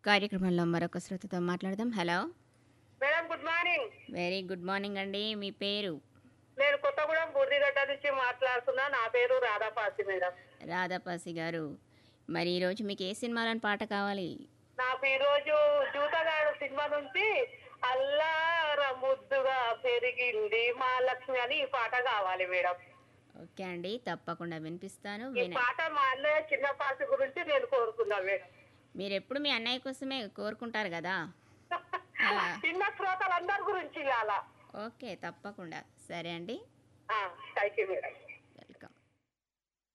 కార్యక్రమంలో మరొక శ్రోతతో మాట్లాడదాం hello madam good morning very good morning అండి మీ పేరు నేను కొత్తగూడెం బుర్రిగడ్డ నుంచి మాట్లాడుతున్నా నా పేరు రాధాపాసి మేడం రాధాపాసి గారు మరి ఈరోజు మీకు ఏ సినిమాలోని పాట కావాలి నాకు ఈరోజు జూతగాడు సినిమా నుంచి అల్లార ముద్దుగా పెరిగింది మా లక్ష్మి అని ఈ పాట కావాలి మేడం ఓకే అండి తప్పకుండా వినిపిస్తాను ఈ విన పాట మా అన్నయ్య చిన్న పాసి గురించి నేను కోరుకున్నా మేడం మీరు ఎప్పుడు మీ అన్నయ్య కోసమే కోరుకుంటారు కదా ఆ. చిన్న శ్రోతలందరి గురించి ఇలా ఓకే తప్పకుండా సరే అండి థ్యాంక్ యూ మేడం